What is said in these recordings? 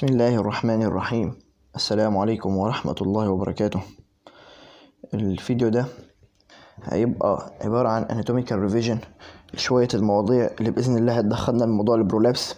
بسم الله الرحمن الرحيم السلام عليكم ورحمة الله وبركاته الفيديو ده هيبقى عبارة عن anatomical revision لشوية المواضيع اللي بإذن الله هتدخلنا الموضوع البرولابس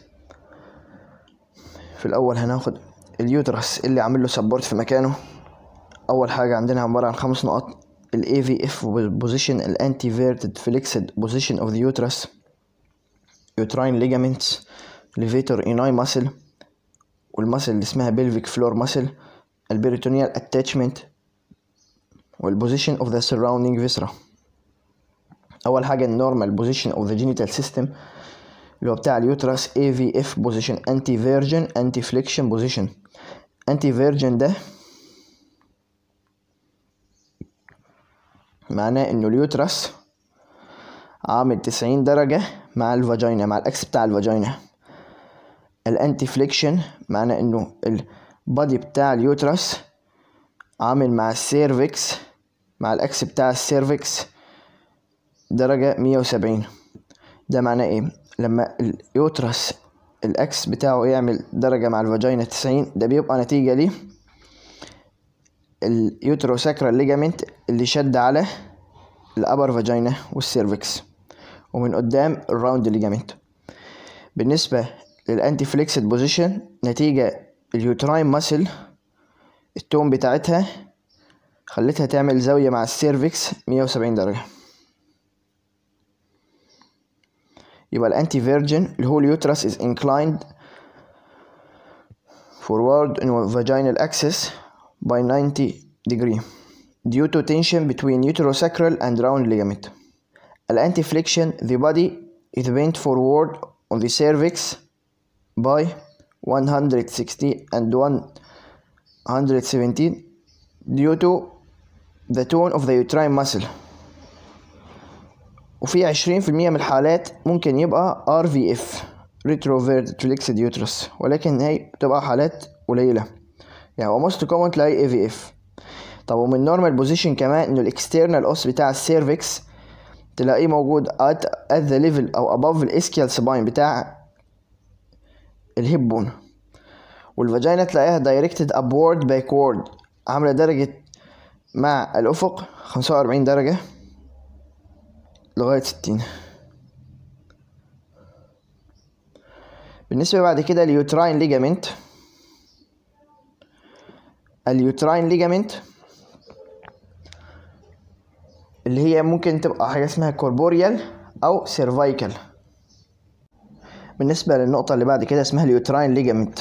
في الأول هناخد اليوترس اللي عامل له سبورت في مكانه أول حاجة عندنا عبارة عن خمس نقط ال AVF position ال antiverted flexed position of the uterus uterine ligaments levator ani muscle والمسل اللي اسمها pelvic floor muscle البريتونيال attachment والبوزيشن of the surrounding viscera أول حاجة النورمال position of the genital system اللي هو بتاع اليوترس AVF position anti virgin anti flexion position anti virgin ده معناه انه اليوترس عامل تسعين درجة مع الفاجينا مع الاكس بتاع الفاجينا الانتي فليكشن معناه انه البادي بتاع اليوترس عامل مع السيرفكس مع الاكس بتاع السيرفكس درجة مية وسبعين ده معناه ايه لما اليوترس الاكس بتاعه يعمل درجة مع الفاجينا تسعين ده بيبقى نتيجة ليه اليوتروساكرال ليجامنت اللي شد على الابر فاجينا والسيرفكس ومن قدام الراوند ليجامنت بالنسبة للانتي فليكسد بوزيشن نتيجة اليوتراين ماسل التون بتاعتها خلتها تعمل زاوية مع السيرفكس مية وسبعين درجة يبقى الانتي فيرجن اللي هو اليوترس is inclined forward in vaginal axis by 90 degree due to tension between uterosacral and round ligament. Al-anti-flexion, the body is bent forward on the cervix by 160 and 117 due to the tone of the uterine muscle. وفي 20% من الحالات ممكن يبقى RVF retroverted flexed uterus ولكن هي بتبقى حالات قليلة يعني هو most common تلاقي AVF طب ومن normal بوزيشن كمان انه الاكسترنال اوس بتاع السيرفكس تلاقيه موجود at, at the level او above الاسكيال سباين بتاع الهيب بون والفاجينا تلاقيها directed upward backward عاملة درجة مع الأفق خمسة وأربعين درجة لغاية ستين بالنسبة بعد كده اليوتراين ليجامنت اليوتراين ليجامنت اللي هي ممكن تبقى حاجة اسمها كوربوريال أو سيرفايكال بالنسبة للنقطة اللي بعد كده اسمها اليوتراين ليجامنت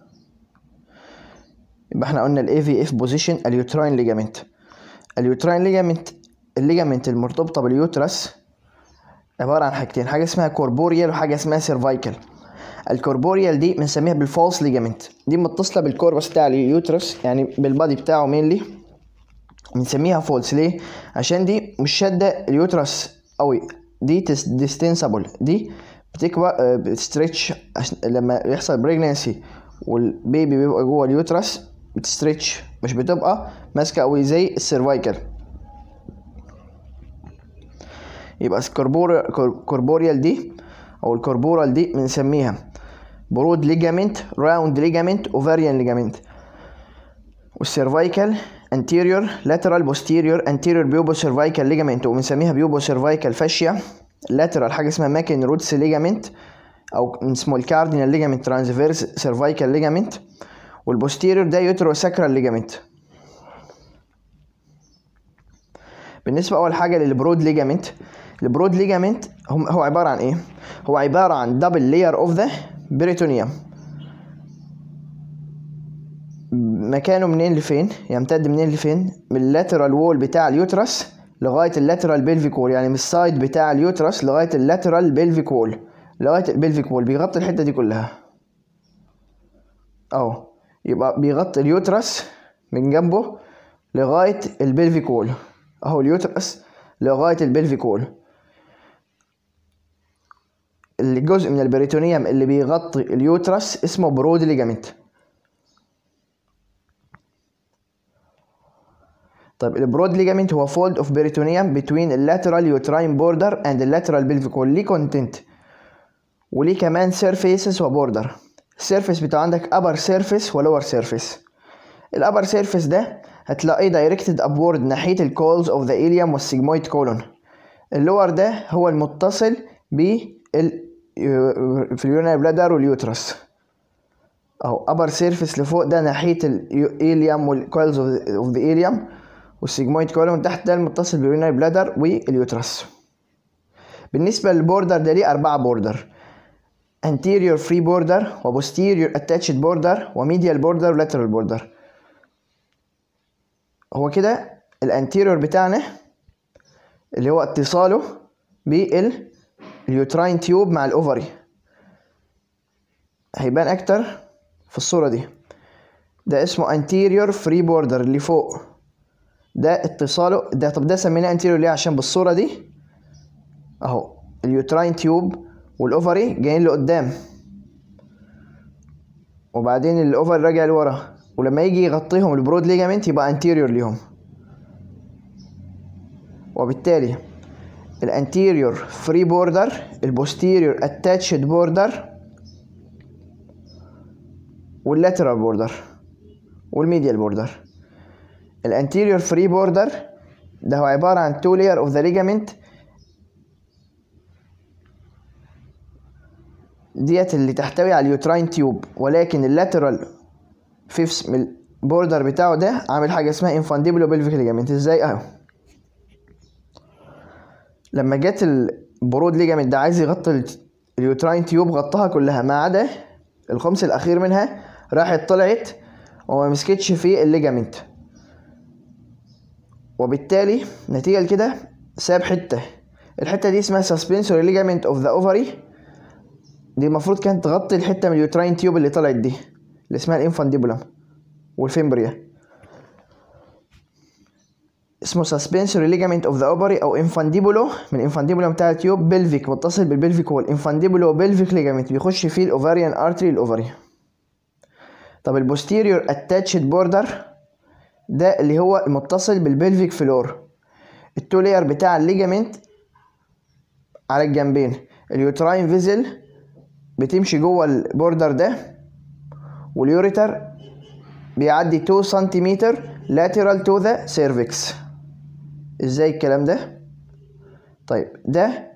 يبقى احنا قلنا ال AVF بوزيشن اليوتراين ليجامنت اليوتراين ليجامنت الليجامنت المرتبطة باليوترس عبارة عن حاجتين حاجة اسمها كوربوريال وحاجة اسمها سيرفايكال الكوربوريال دي بنسميها بالفالس ليجامنت دي متصلة بالكوربس بتاع اليوترس يعني بالبادي بتاعه مينلي بنسميها فولس ليه عشان دي مش شادة اليوترس قوي دي ديستنسابل دي بتكبر بتستريتش لما يحصل بريجنانسي والبيبي بيبقى جوه اليوترس بتستريتش مش بتبقى ماسكه قوي زي السيرفايكال يبقى الكوربوريال دي او الكوربورال دي بنسميها برود ليجامنت راوند ليجامنت اوفاريان ليجامنت والسيرفايكال anterior lateral posterior anterior بيوبو cervical ligament وبنسميها بيوبو cervical fascia lateral حاجه اسمها ماكن روتس ligament او اسمه الكاردينال ligament transverse cervical ligament والبوستيريور ده يوترو sacral ligament بالنسبه اول حاجه للبرود ليجامنت البرود ليجامنت هو عباره عن ايه هو عباره عن دبل لاير اوف ذا بريتونيوم مكانه منين لفين يمتد منين لفين من اللاترال وول بتاع اليوترس لغايه اللاترال بيلفيك وول يعني من السايد بتاع اليوترس لغايه اللاترال بيلفيك وول لغايه البيلفيك وول بيغطي الحته دي كلها اهو يبقى بيغطي اليوترس من جنبه لغايه البيلفيك وول اهو اليوترس لغايه البيلفيك وول الجزء من البريتونيوم اللي بيغطي اليوترس اسمه برود ليجامنت طيب البرود ليجامنت هو فولد اوف بريتونيوم بين اللاترال يوتراين بوردر اند اللاترال بلفيك وول ليه كونتنت وليه كمان سيرفيسز وبوردر السيرفيس بتاع عندك upper surface و lower surface الابر سيرفيس ده هتلاقيه دايركتد ابورد ناحيه الكولز اوف ذا اليوم والسيجمويد كولون اللور ده هو المتصل بال في اليوناري بلادر واليوترس اهو ابر سيرفيس لفوق ده ناحيه الاليوم والكويلز اوف ذا اليوم والسيجمويد كولون تحت ده المتصل باليوناري بلادر واليوترس بالنسبه للبوردر ده ليه اربعه بوردر anterior free border و posterior attached border و medial border و lateral border هو كده الانتيريور بتاعنا اللي هو اتصاله باليوتراين تيوب مع الاوفري هيبان اكتر في الصورة دي ده اسمه anterior free border اللي فوق ده اتصاله ده طب ده سميناه anterior ليه عشان بالصورة دي اهو اليوتراين تيوب والاوفري جايين لقدام وبعدين الاوفري راجع لورا ولما يجي يغطيهم البرود ليجامنت يبقى انتيريور ليهم وبالتالي الانتيريور فري بوردر البوستيريور اتاتشد بوردر واللاترال بوردر والميديال بوردر الانتيريور فري بوردر ده هو عبارة عن تو layer اوف ذا ليجامنت ديت اللي تحتوي على اليوتراين تيوب ولكن اللاترال فيفس من البوردر بتاعه ده عامل حاجه اسمها انفانديبلو بلفيك ليجامنت ازاي اهو لما جت البرود ليجامنت ده عايز يغطي اليوتراين تيوب غطاها كلها ما عدا الخمس الاخير منها راحت طلعت وما مسكتش في الليجامنت وبالتالي نتيجه لكده ساب حته الحته دي اسمها سسبنسوري ليجامنت اوف ذا اوفري دي المفروض كانت تغطي الحته من اليوتراين تيوب اللي طلعت دي اللي اسمها الانفانديبولم والفيمبريا اسمه سسبنسوري ليجامنت اوف ذا اوفري او انفانديبولو من الانفانديبولم بتاع التيوب بلفيك متصل بالبلفيك وول انفانديبولو بلفيك ليجامنت بيخش فيه الاوفاريان ارتري الاوفري طب البوستيريور اتاتشد بوردر ده اللي هو المتصل بالبلفيك فلور التو لاير بتاع الليجامنت على الجنبين اليوتراين فيزل بتمشي جوه البوردر ده واليوريتر بيعدي 2 سنتيمتر lateral to the cervix ازاي الكلام ده طيب ده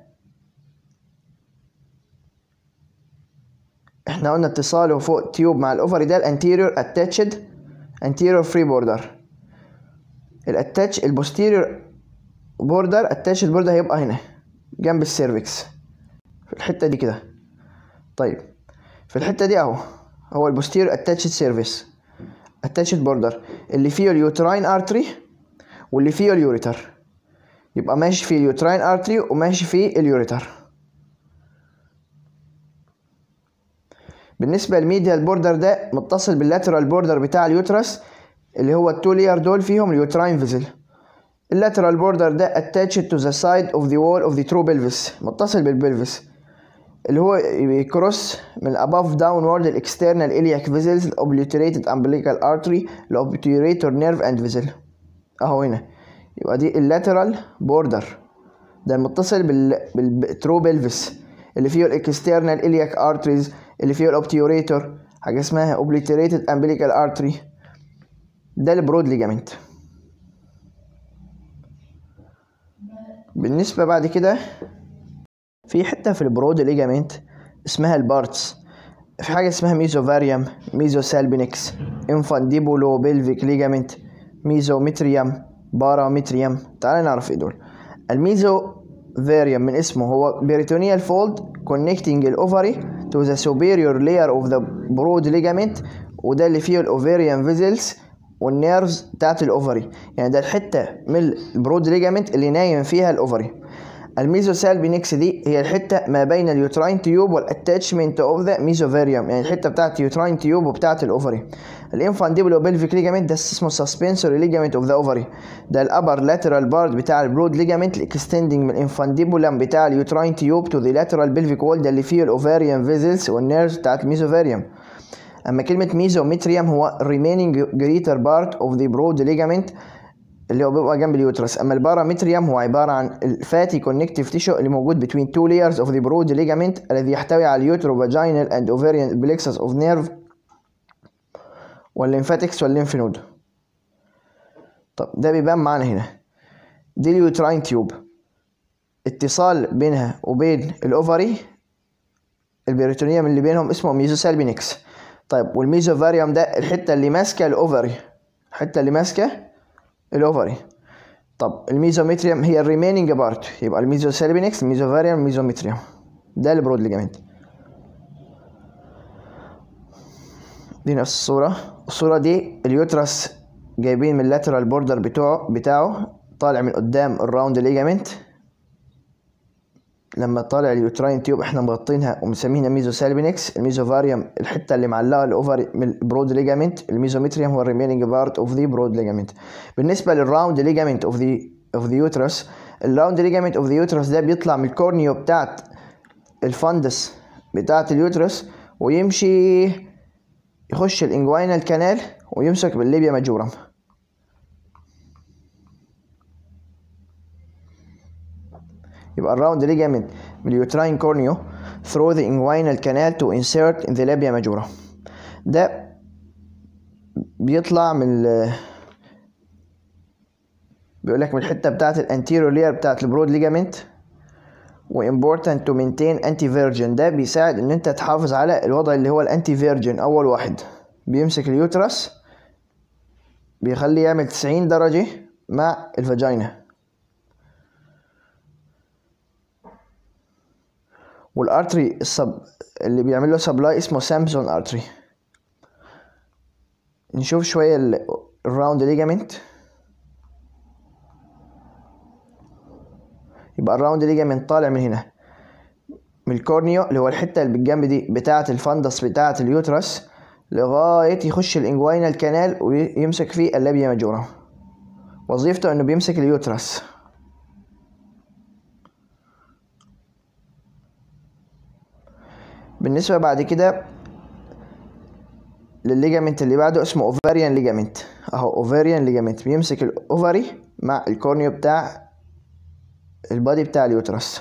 احنا قلنا اتصاله فوق تيوب مع الاوفري ده الانتيريور اتاتشد anterior free border الاتاتش البوستيريور بوردر اتاتشد بوردر هيبقى هنا جنب السيرفكس في الحته دي كده طيب في الحته دي اهو هو البوستيريور اتاتشد سيرفيس اتاتشد بوردر اللي فيه اليوتراين ارتري واللي فيه اليوريتر يبقى ماشي فيه اليوتراين ارتري وماشي فيه اليوريتر بالنسبة للميديال بوردر ده متصل باللاترال بوردر بتاع اليوترس اللي هو التو لير دول فيهم اليوتراين فيزل اللاترال بوردر ده attached to the side of the wall of the true pelvis متصل بالبلفس اللي هو بيكروس من above downward الاكسترنال iliac vessels obliterated umbilical artery الobturator nerve and vessel اهو هنا يبقى دي اللاترال بوردر ده المتصل بال بالترو بلفس اللي فيه الاكسترنال iliac arteries اللي فيه الاوبتيوريتور حاجه اسمها obliterated umbilical artery ده البرود ليجامنت بالنسبه بعد كده في حته في البرود ليجامنت اسمها البارتس في حاجه اسمها ميزوفاريوم ميزوسالبينكس انفانديبولو بلفيك ليجامنت ميزومتريوم بارامتريوم تعال نعرف ايه دول الميزو فاريوم من اسمه هو peritoneal fold connecting الاوفري to the superior layer of the broad ligament وده اللي فيه الاوفيريان فيزلز والنيرفز بتاعت الاوفري يعني ده الحته من البرود ليجامنت اللي نايم فيها الاوفري الميزوسالبينكس دي هي الحته ما بين اليوتراين تيوب والاتاتشمنت اوف ذا ميزوفاريوم يعني الحته بتاعت اليوتراين تيوب وبتاعت الاوفري الانفانديبولو بلفيك ليجامنت ده اسمه سسبنسوري ليجامنت اوف ذا اوفري ده الابر لاترال بارت بتاع البرود ليجامنت الاكستندنج من الانفانديبولم بتاع اليوتراين تيوب تو ذا لاترال بلفيك وول ده اللي فيه الاوفاريان فيزلز والنيرفز بتاعت الميزوفاريوم اما كلمه ميزومتريوم هو remaining greater part of the broad ligament اللي هو بيبقى جنب اليوترس اما البارامتريوم هو عباره عن الفاتي كونكتيف تيشو اللي موجود between two layers of the broad ligament الذي يحتوي على اليوتروفاجينال and ovarian plexus of nerve والليمفاتكس والليمف نود طب ده بيبان معانا هنا دي اليوتراين تيوب اتصال بينها وبين الاوفري البريتونيوم اللي بينهم اسمه ميزوسالبينكس طيب والميزوفاريوم ده الحته اللي ماسكه الاوفري الحته اللي ماسكه الاوفري طب الميزومتريوم هي الريميننج بارت يبقى الميزوسالبينكس الميزوفاريوم الميزومتريوم ده البرود ليجامنت دي نفس الصورة الصورة دي اليوترس جايبين من اللاترال بوردر بتوعه بتاعه طالع من قدام الراوند ليجامنت لما طالع اليوتراين تيوب احنا مغطينها ومسمينها ميزوسالبينكس الميزوفاريوم الحته اللي معلقه الاوفر من البرود ليجامنت الميزومتريوم هو الريميننج بارت اوف ذا برود ليجامنت بالنسبه للراوند ليجامنت اوف ذا اوف ذا يوترس الراوند ليجامنت اوف ذا يوترس ده بيطلع من الكورنيو بتاعت الفندس بتاعت اليوترس ويمشي يخش الانجوينال كانال ويمسك بالليبيا ماجورم يبقى الراوند ليجامنت من اليوتراين كورنيو through the inguinal canal to insert in the labia majora ده بيطلع من ال بيقول لك من الحته بتاعت الانتيريور لير بتاعت البرود ليجامنت وimportant to maintain anti virgin ده بيساعد ان انت تحافظ على الوضع اللي هو الانتي فيرجن اول واحد بيمسك اليوترس بيخليه يعمل 90 درجة مع الفاجينا والارتري السب اللي بيعمل له سبلاي اسمه سامسون ارتري نشوف شوية الراوند ليجامنت يبقى الراوند ليجامنت طالع من هنا من الكورنيو اللي هو الحتة اللي بالجنب دي بتاعة الفندس بتاعة اليوترس لغاية يخش الانجوينال كانال ويمسك فيه اللابيا ماجورا وظيفته انه بيمسك اليوترس بالنسبة بعد كده للليجامنت اللي بعده اسمه اوفاريان ليجامنت اهو اوفاريان ليجامنت بيمسك الاوفري مع الكورنيو بتاع البادي بتاع اليوترس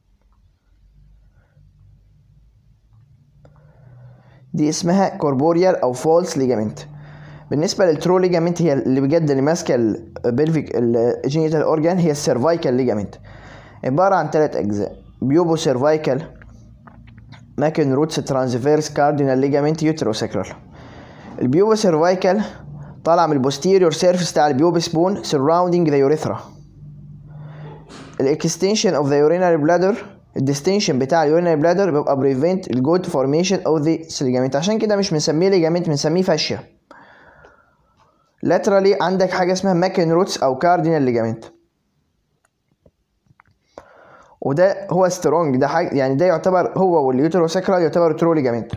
دي اسمها كوربوريال او فولس ليجامنت بالنسبه للترو ليجامنت هي اللي بجد اللي ماسكه البلفيك الجينيتال اورجان هي السيرفايكال ليجامنت عباره عن ثلاث اجزاء بيوبو سيرفايكال ماكن روتس ترانسفيرس كاردينال ليجامنت يوتروساكرال البيوبو سيرفايكال طالع من البوستيريور سيرفيس بتاع البيوبس بون سراوندينج ذا يوريثرا الاكستنشن اوف ذا يورينري بلادر الديستنشن بتاع اليورينري بلادر بيبقى بريفنت الجود فورميشن اوف ذا ليجامنت عشان كده مش بنسميه ليجامنت بنسميه فاشيا لاترالي عندك حاجه اسمها ماكن روتس او كاردينال ليجامنت وده هو سترونج ده حاجه يعني ده يعتبر هو واليوتروساكرال يعتبر ترو ليجامنت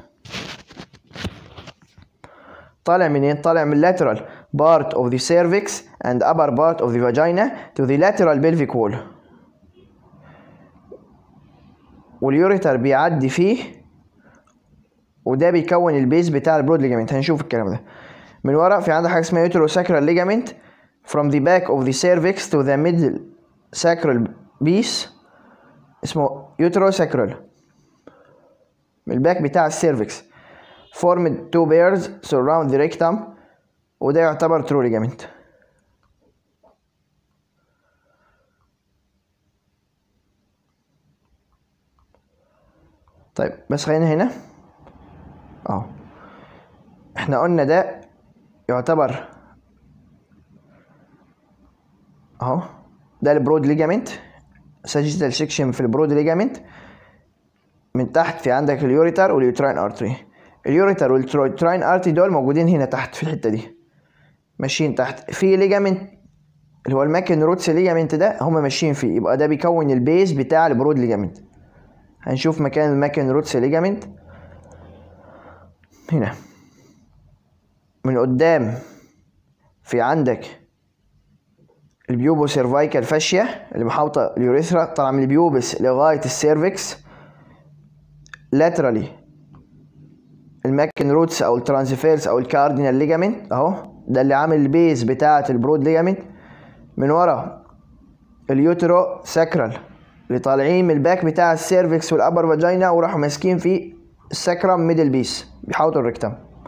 طالع منين طالع من lateral part of the cervix and upper part of the vagina to the lateral pelvic wall واليوريتر بيعدي فيه وده بيكون البيز بتاع البرود ليجامنت هنشوف الكلام ده من ورا في عندك حاجه اسمها يوتروساكرال ليجامنت from the back of the cervix to the middle sacral piece اسمه يوتروساكرال من الباك بتاع السيرفكس formed two pairs surround the rectum وده يعتبر true ligament طيب بس خلينا هنا اهو احنا قلنا ده يعتبر اهو ده البرود ليجامنت ساجيتال سيكشن في البرود ليجامنت من تحت في عندك اليوريتر واليوتراين ارتري اليوريتر واليوتراين ارتري دول موجودين هنا تحت في الحته دي ماشيين تحت في ليجامنت اللي هو الماكن روتس ليجامنت ده هما ماشيين فيه يبقى ده بيكون البيز بتاع البرود ليجامنت هنشوف مكان الماكن روتس ليجامنت هنا من قدام في عندك البيوبو سيرفايكال فاشيا اللي محاوطه اليوريثرا طالعه من البيوبس لغايه السيرفكس لاترالي الماكن روتس او الترانسفيرس او الكاردينال ليجامنت اهو ده اللي عامل البيز بتاعه البرود ليجامنت من ورا اليوترو ساكرال اللي طالعين من الباك بتاع السيرفكس والابر فاجينا وراحوا ماسكين في الساكرام ميدل بيس بيحاوطوا الريكتم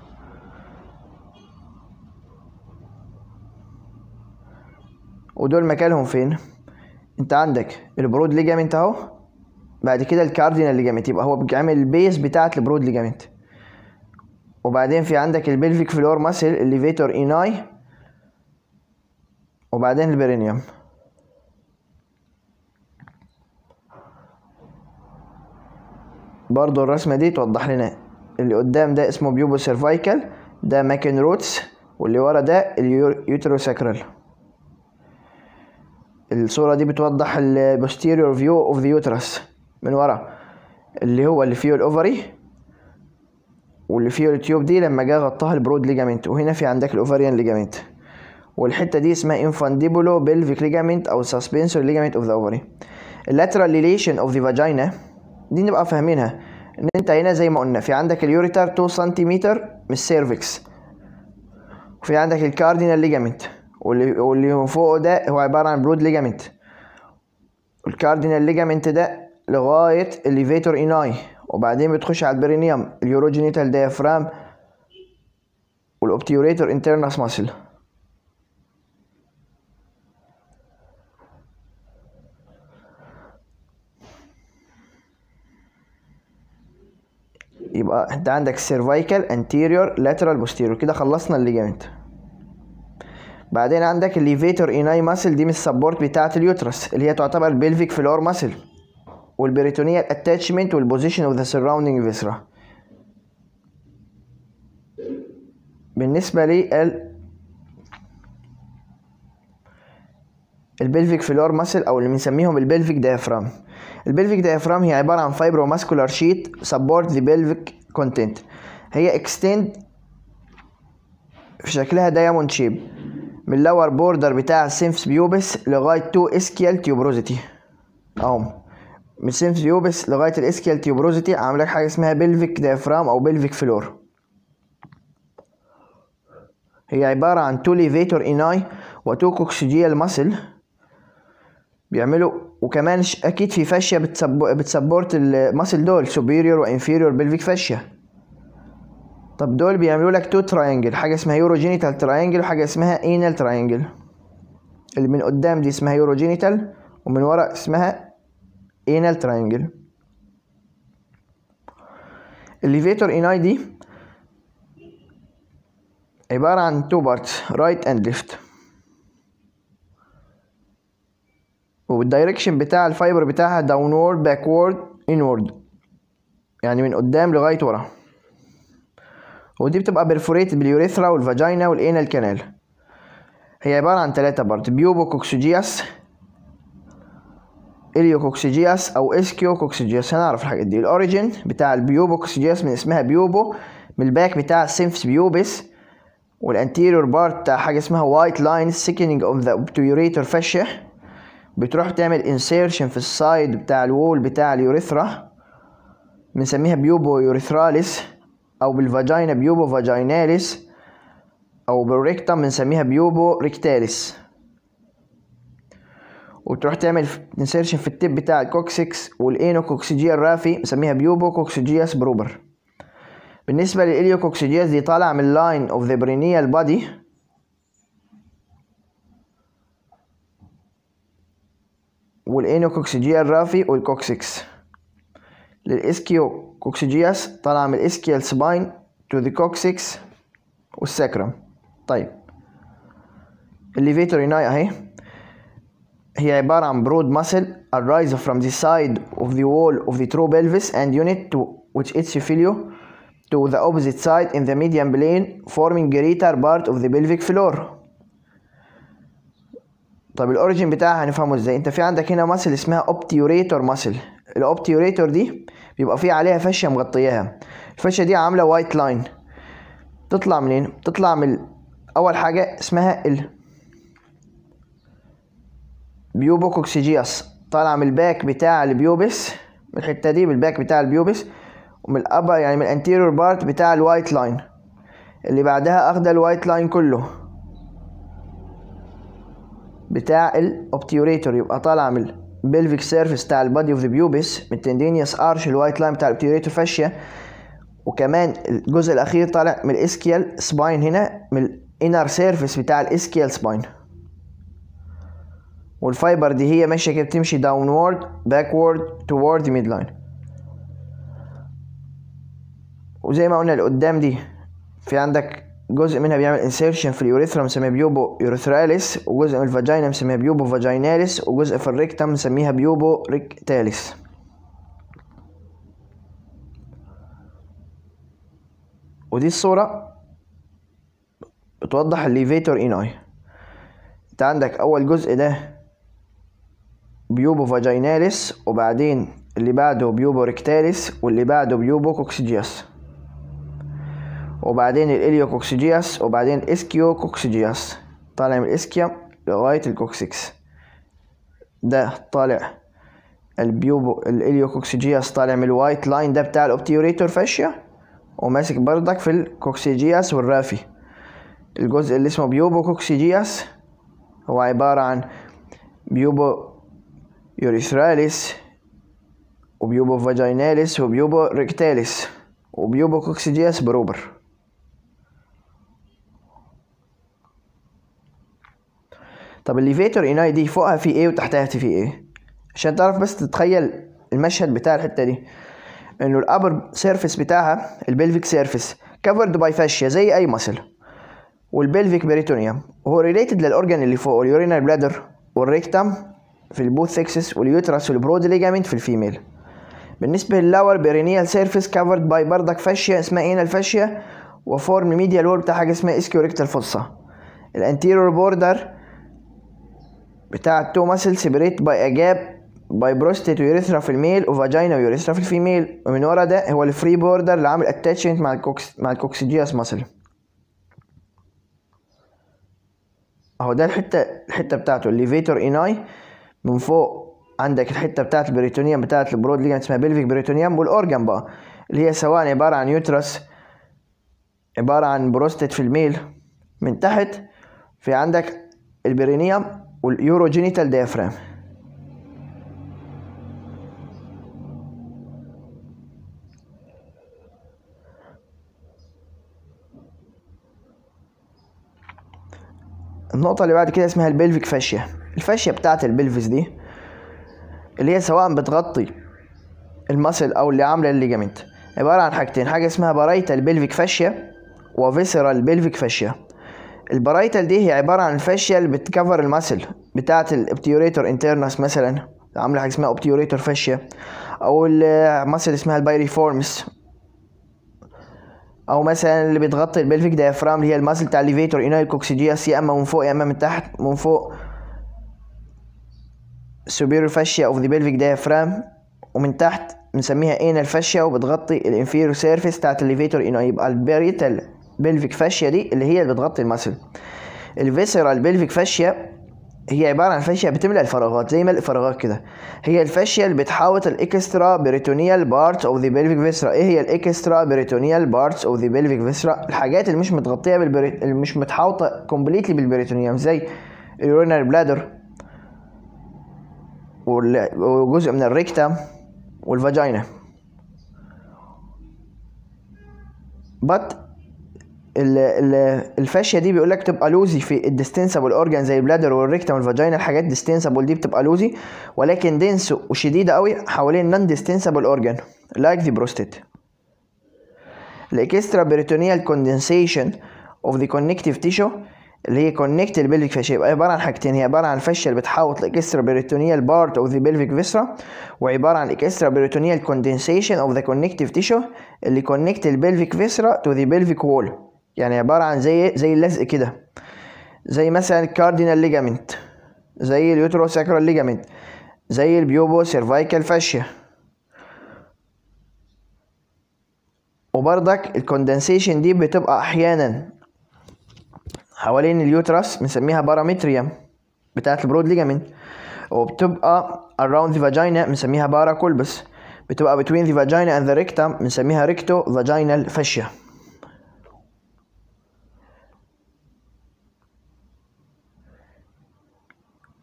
ودول مكانهم فين انت عندك البرود ليجامنت اهو بعد كده الكاردينال ليجامنت يبقى هو بيعمل البيس بتاعت البرود ليجامنت وبعدين في عندك البلفيك فلور ماسل الليفيتور ايناي وبعدين البرينيوم برضو الرسمة دي توضح لنا اللي قدام ده اسمه بيوبو سيرفايكال ده ماكن روتس واللي ورا ده اليوتروساكرال الصورة دي بتوضح ال posterior view of the uterus من ورا اللي هو اللي فيه الاوفري واللي فيه التيوب دي لما جه غطاها البرود ليجامنت وهنا في عندك الاوفريان ليجامنت والحتة دي اسمها infundibulous pelvic ligament أو suspensory ligament of the ovary lateral relation of the vagina دي نبقى فاهمينها ان انت هنا زي ما قلنا في عندك اليوريتر 2 سنتيمتر من السيرفكس وفي عندك الكاردينال ليجامنت واللي واللي فوقه ده هو عبارة عن برود ليجامنت الكاردينال ليجامنت ده لغاية الليفيتور ايناي وبعدين بتخش على البرينيوم اليوروجينيتال ديافرام والاوبتيوريتور انترنس ماسل يبقى انت عندك سيرفايكال انتيريور لاترال بوستيريور كده خلصنا الليجامنت بعدين عندك الليفيتور ايناي ماسل دي من السبورت بتاعه اليوترس اللي هي تعتبر البلفيك فلور ماسل والبريتونيال اتاتشمنت والبوزيشن اوف ذا سراوندينج فيسرا بالنسبه لي البلفيك فلور ماسل او اللي بنسميهم البلفيك ديافرام البلفيك ديافرام هي عباره عن فايبرو ماسكولار شيت سبورت ذا بلفيك كونتنت هي اكستند في شكلها دايموند شيب من اللور بوردر بتاع السيمفس بيوبس لغايه تو اسكيال تيوبروزيتي اهم من السيمفس بيوبس لغايه الاسكيال تيوبروزيتي عامله لك حاجه اسمها بلفيك ديافرام او بلفيك فلور هي عباره عن تو ليفيتور ايناي وتو كوكسيجيال ماسل بيعملوا وكمان اكيد في فاشيا بتسبورت الماسل دول سوبيريور وانفيريور بلفيك فاشيا طب دول بيعملوا لك تو تراينجل حاجه اسمها يوروجينيتال تراينجل وحاجه اسمها اينال تراينجل اللي من قدام دي اسمها يوروجينيتال ومن ورا اسمها اينال تراينجل الليفيتور ايناي دي عبارة عن تو بارتس رايت اند ليفت والدايركشن بتاع الفايبر بتاعها داونورد باكورد انورد يعني من قدام لغاية ورا ودي بتبقى برفوريتد باليوريثرا والفاجينا والانال كانال هي عبارة عن ثلاثة بارت بيوبو كوكسيجياس اليو كوكسيجياس او اسكيو كوكسيجياس هنعرف الحاجات دي الاوريجين بتاع البيوبو كوكسيجياس من اسمها بيوبو من الباك بتاع السيمفس بيوبس والانتيريور بارت بتاع حاجه اسمها وايت لاين سيكنينج اوف ذا obturator fascia بتروح تعمل انسيرشن في السايد بتاع الوول بتاع اليوريثرا بنسميها بيوبو يوريثراليس او بالفاجينا بيوبو فاجيناليس او بالريكتم بنسميها بيوبو ريكتاليس وتروح تعمل انسيرشن في التب بتاع الكوكسكس والانو كوكسيجيا الرافي بنسميها بيوبو كوكسيجياس بروبر بالنسبة للإليوكوكسيجياس دي طالعة من لاين اوف ذا برينيال بادي والإنوكوكسيجيا الرافي والكوكسكس للإسكيو كوكسيجياس طالعة من الإسكيال سباين تو ذا كوكسكس والساكرم طيب الليفيتور ايناي اهي هي عبارة عن broad muscle arise from the side of the wall of the true pelvis and unit to which its filio to the opposite side in the median plane forming greater part of the pelvic floor طب الاوريجين بتاعها هنفهمه ازاي انت في عندك هنا ماسل اسمها اوبتيوريتور ماسل الاوبتيوريتور دي بيبقى في عليها فاشيه مغطياها الفاشيه دي عامله وايت لاين تطلع منين تطلع من اول حاجه اسمها ال بيوبوكوكسيجياس طالعه من الباك بتاع البيوبس من الحته دي بالباك بتاع البيوبس ومن الابر يعني من الانتيريور بارت بتاع الوايت لاين اللي بعدها اخده الوايت لاين كله بتاع الاوبتيوريتور يبقى طالع من البلفيك سيرفيس بتاع البادي اوف ذا بيوبس من التندينيوس ارش الوايت لاين بتاع الاوبتيوريتور فاشيا وكمان الجزء الاخير طالع من الاسكيال سباين هنا من الانر سيرفيس بتاع الاسكيال سباين والفايبر دي هي ماشيه كده بتمشي داونورد باكورد توورد ميد لاين وزي ما قلنا اللي قدام دي في عندك جزء منها بيعمل انسيرشن في اليوريثرا مسميها بيوبو يوريثراليس وجزء من الفاجينا مسميها بيوبو فاجيناليس وجزء في الريكتم مسميها بيوبو ريكتاليس ودي الصورة بتوضح الليفيتور ايناي انت عندك اول جزء ده بيوبو فاجيناليس وبعدين اللي بعده بيوبو ريكتاليس واللي بعده بيوبو كوكسيجياس وبعدين الاليو كوكسيجياس وبعدين الاسكيو كوكسيجياس طالع من الاسكيا لغاية الكوكسيكس ده طالع البيوبو الاليو كوكسيجياس طالع من الوايت لاين ده بتاع الاوبتيوريتور فاشيا وماسك بردك في الكوكسيجياس والرافي الجزء اللي اسمه بيوبو كوكسيجياس هو عبارة عن بيوبو يوريثراليس وبيوبو فاجيناليس وبيوبو ريكتاليس وبيوبو كوكسيجياس بروبر طب الليفيتور ايناي دي فوقها في ايه وتحتها في ايه عشان تعرف بس تتخيل المشهد بتاع الحته دي انه الابر سيرفيس بتاعها البلفيك سيرفيس كفرد باي فاشيا زي اي مسل والبلفيك بريتونيوم وهو ريليتد للاورجان اللي فوق اليورينال بلادر والريكتم في البوث سكسس واليوترس والبرود ليجامنت في الفيميل بالنسبة لللاور بيرينيال سيرفيس كفرد باي بردك فاشيا اسمها اينا الفاشيا وفورم ميديال وول بتاع حاجة اسمها اسكيوريكتال فوسا الانتيريور بوردر بتاع التو ماسل سيبريت باي اجاب باي بروستيت ويوريثرا في الميل وفاجينا ويوريثرا في الفيميل ومن ورا ده هو الفري بوردر اللي عامل اتاتشمنت مع الكوكس مع الكوكسيجياس ماسل اهو ده الحته الحته بتاعته الليفيتور ايناي من فوق عندك الحته بتاعت البريتونيوم بتاعت البرود ليجمنت اسمها بلفيك بريتونيوم والاورجن بقى اللي هي سواء عباره عن يوترس عباره عن بروستات في الميل من تحت في عندك البرينيوم واليوروجينيتال ديافرام النقطة اللي بعد كده اسمها البلفيك فاشيا الفاشيا بتاعت البلفس دي اللي هي سواء بتغطي المسل او اللي عامله الليجامنت عباره عن حاجتين حاجه اسمها بارايتال بلفيك فاشيا وفيسرال بلفيك فاشيا البارايتال دي هي عباره عن الفاشيا اللي بتكفر المسل بتاعه الابتيوريتور انترنس مثلا عامله حاجه اسمها اوبتيوريتور فاشيا او المسل اسمها البايريفورمس او مثلا اللي بتغطي البلفيك ديافرام اللي هي المسل بتاع الليفيتور اينايل كوكسيجياس يا اما من فوق يا اما من تحت من فوق superior fascia of the pelvic diaphragm ومن تحت بنسميها anal fascia وبتغطي الانفيريور سيرفيس بتاعت الليفيتور انه يبقى الباريتال بلفيك فاشيا دي اللي هي اللي بتغطي المسل الفيسرال بلفيك فاشيا هي عبارة عن فاشيا بتملأ الفراغات زي ملء فراغات كده هي الفاشيا اللي بتحاوط الاكسترا بريتونيال بارتس اوف ذا بلفيك فيسرا ايه هي الاكسترا بريتونيال بارتس اوف ذا بلفيك فيسرا الحاجات اللي مش متغطية بالبريت اللي مش متحوطة كومبليتلي بالبريتونيوم زي اليورينال بلادر وجزء من الريكتا والفاجينا بط الفاشيه دي بيقول لك تبقى لوزي في الديستنسبل اورجان زي البلادر والريكتا والفاجينا الحاجات ديستنسبل دي بتبقى لوزي ولكن دنس وشديده قوي حوالين نون ديستنسبل اورجان لايك ذا بروستيت الاكسترا بريتونيال كوندنسيشن اوف ذا كونكتيف تيشو اللي هي كونكت البلفيك فاشيا يبقى عباره عن حاجتين هي عباره عن الفاشيا اللي بتحوط الاكسترا بريتونيال بارت اوف ذا بلفيك فيسرا وعباره عن الاكسترا بريتونيال كوندنسيشن اوف ذا كونكتيف تيشو اللي كونكت البلفيك فيسرا تو ذا بلفيك وول يعني عباره عن زي زي اللزق كده زي مثلا الكاردينال ليجامنت زي اليوترو ساكرال ليجامنت زي البيوبو سيرفايكال فاشيا وبرضك الكوندنسيشن دي بتبقى احيانا حوالين اليوترس بنسميها بارامتريوم بتاعت البرود ليجامنت وبتبقى around the vagina بنسميها بارا كولبس بتبقى between the vagina and the rectum بنسميها ريكتو vaginal fascia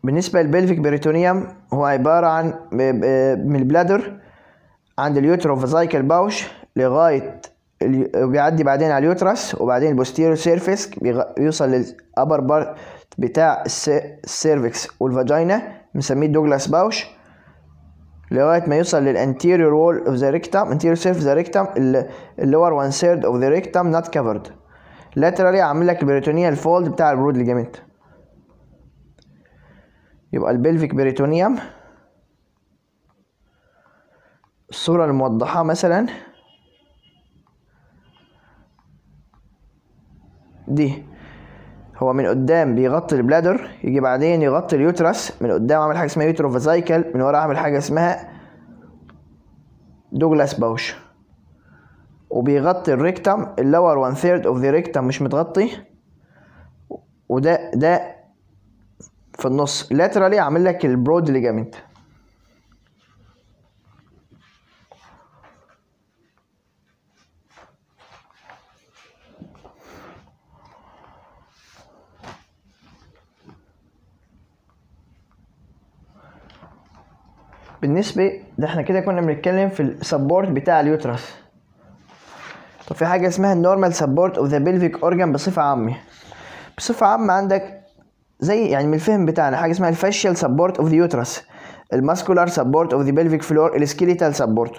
بالنسبة للبلفيك بريتونيوم هو عبارة عن ب- ب- من البلادر عند اليوتروفازايكال باوش لغاية ال- بيعدي بعدين على اليوترس وبعدين البوستيريو سيرفيس بيوصل للأبر بارت بتاع الس- السيرفكس والفاجينا بنسميه دوجلاس باوش لغاية ما يوصل للانتيريور وول اوف ذا ريكتم انتيريور سيرف ذا ريكتم اللور وان ثيرد اوف ذا ريكتم نوت كفرد لاترالي عامل لك البريتونيال فولد بتاع البرود ليجامنت يبقى البلفيك بريتونيوم الصورة الموضحة مثلا دي هو من قدام بيغطي البلادر يجي بعدين يغطي اليوترس من قدام عامل حاجة اسمها يوتروفازايكل من ورا عامل حاجة اسمها دوجلاس باوش وبيغطي الريكتم اللور وان ثيرد اوف ذا ريكتم مش متغطي وده ده في النص لاترالي عامل لك البرود ليجامنت بالنسبة ده احنا كده كنا بنتكلم في السبورت بتاع اليوترس طب في حاجة اسمها النورمال سبورت اوف ذا بلفيك اورجان بصفة عامة بصفة عامة عندك زي يعني من الفهم بتاعنا حاجة اسمها الفاشيال سبورت اوف ذا يوترس الماسكولار سبورت اوف ذا بلفيك فلور السكيليتال سبورت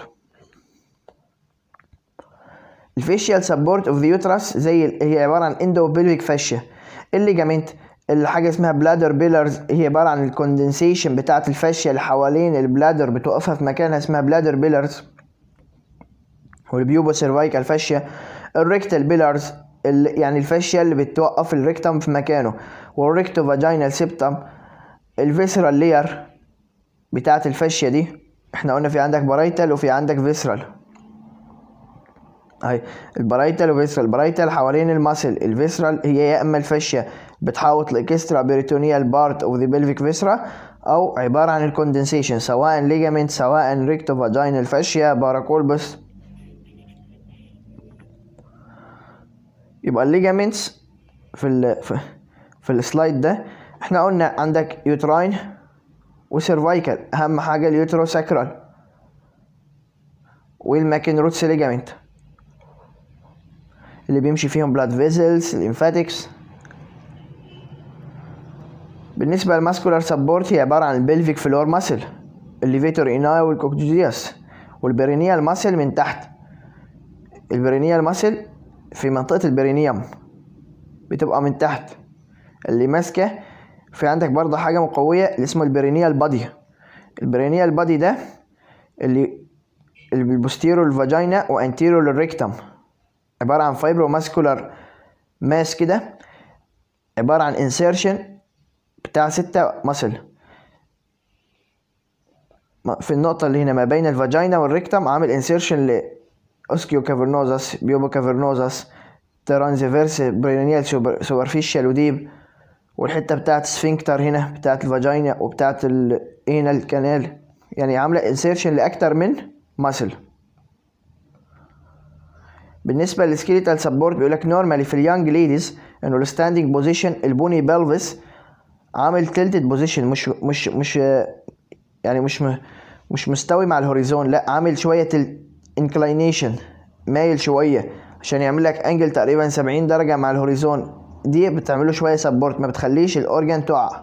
الفاشيال سبورت اوف ذا يوترس زي ال- هي عبارة عن اندو بلفيك فاشيا الليجامنت اللي حاجة اسمها بلادر بيلرز هي عبارة عن الكوندنسيشن بتاعة الفاشيا اللي حوالين البلادر بتوقفها في مكانها اسمها بلادر بيلرز والبيوبو سيرفايكال فاشيا الريكتال بيلرز يعني الفاشيا اللي بتوقف الريكتم في مكانه والريكتو فاجينال سيبتم الفيسرال لير بتاعة الفاشيا دي احنا قلنا في عندك بارايتال وفي عندك فيسرال اهي البرايتال وفيسرال البرايتال حوالين الماسل الفيسرال هي يا اما الفاشيا بتحاوط الاكسترا بيريتونيال بارت اوف ذا بلفيك فيسرا او عباره عن الكوندنسيشن سواء ليجامنت سواء ريكتو فاجينال فاشيا باراكولبس يبقى الليجامنتس في ال في, في السلايد ده احنا قلنا عندك يوتراين وسيرفايكال اهم حاجه اليوترو ساكرال والماكن روتس ليجامنت اللي بيمشي فيهم بلاد فيزلز الليمفاتكس بالنسبة للماسكولار سبورت هي عبارة عن البلفيك فلور ماسل الليفيتور ايناي والكوكجياس والبرينيال ماسل من تحت البرينيال ماسل في منطقة البرينيوم بتبقى من تحت اللي ماسكة في عندك برضه حاجة مقوية اللي اسمه البرينيال بادي البرينيال بادي ده اللي اللي بالبوستيرو الفاجينا وانتيرو للريكتم عبارة عن فايبرو ماسكولار ماس كده عبارة عن انسيرشن بتاع ستة ماسل في النقطة اللي هنا ما بين الفاجينا والريكتم عامل انسيرشن ل اوسكيو كافرنوزاس بيوبو كافرنوزاس ترانزفيرس برينيال سوبرفيشال وديب والحتة بتاعت سفنكتر هنا بتاعت الفاجينا وبتاعت الانال كانال يعني عاملة انسيرشن لأكتر من ماسل بالنسبة للسكيليتال سبورت بيقول لك نورمالي في اليانج ليديز انه الستاندنج بوزيشن البوني بلفس عامل تلتد بوزيشن مش مش مش يعني مش م- مش مستوي مع الهوريزون لا عامل شوية انكلاينيشن مايل شوية عشان يعمل لك انجل تقريبا 70 درجة مع الهوريزون دي بتعمله شوية سبورت ما بتخليش الاورجان تقع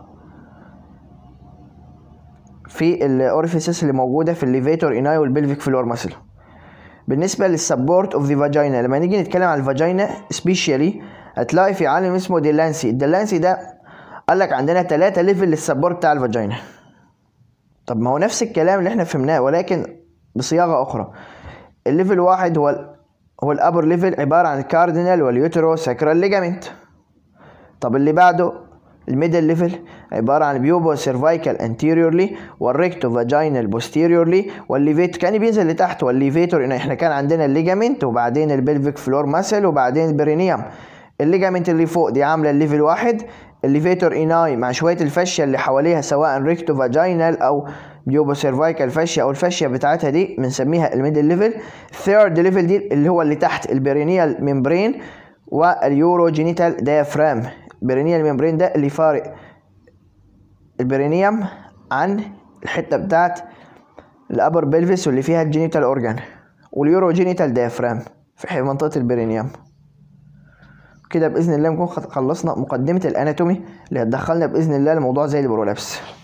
في الاورفيسس اللي موجودة في الليفيتور اناي والبلفيك فلور ماسل بالنسبه للسبورت اوف ذا فاجينا لما نيجي نتكلم عن الفاجينا سبيشالي هتلاقي في عالم اسمه ديلانسي الديلانسي ده قال لك عندنا ثلاثة ليفل للسبورت بتاع الفاجينا طب ما هو نفس الكلام اللي احنا فهمناه ولكن بصياغه اخرى الليفل واحد هو ال هو الابر ليفل عباره عن الكاردينال واليوترو ساكرال ليجامنت طب اللي بعده الميدل ليفل عبارة عن بيوبو سيرفايكال انتيريورلي والريكتو فاجينال بوستيريورلي والليفيت كان بينزل لتحت والليفيتور إن احنا كان عندنا الليجامنت وبعدين البلفيك فلور ماسل وبعدين البرينيوم الليجامنت اللي فوق دي عاملة الليفل واحد الليفيتور ايناي مع شوية الفاشيا اللي حواليها سواء ريكتو فاجينال او بيوبو سيرفايكال فاشيا او الفاشيا بتاعتها دي بنسميها الميدل ليفل ثيرد ليفل دي اللي هو اللي تحت البرينيال ميمبرين واليورو جينيتال ديافرام برينيال ميمبرين ده اللي فارق البرينيوم عن الحته بتاعت الابر بلفس واللي فيها الجينيتال اورجان واليورو جينيتال ديافرام في منطقه البرينيوم كده باذن الله نكون خلصنا مقدمه الاناتومي اللي هتدخلنا باذن الله لموضوع زي البرولابس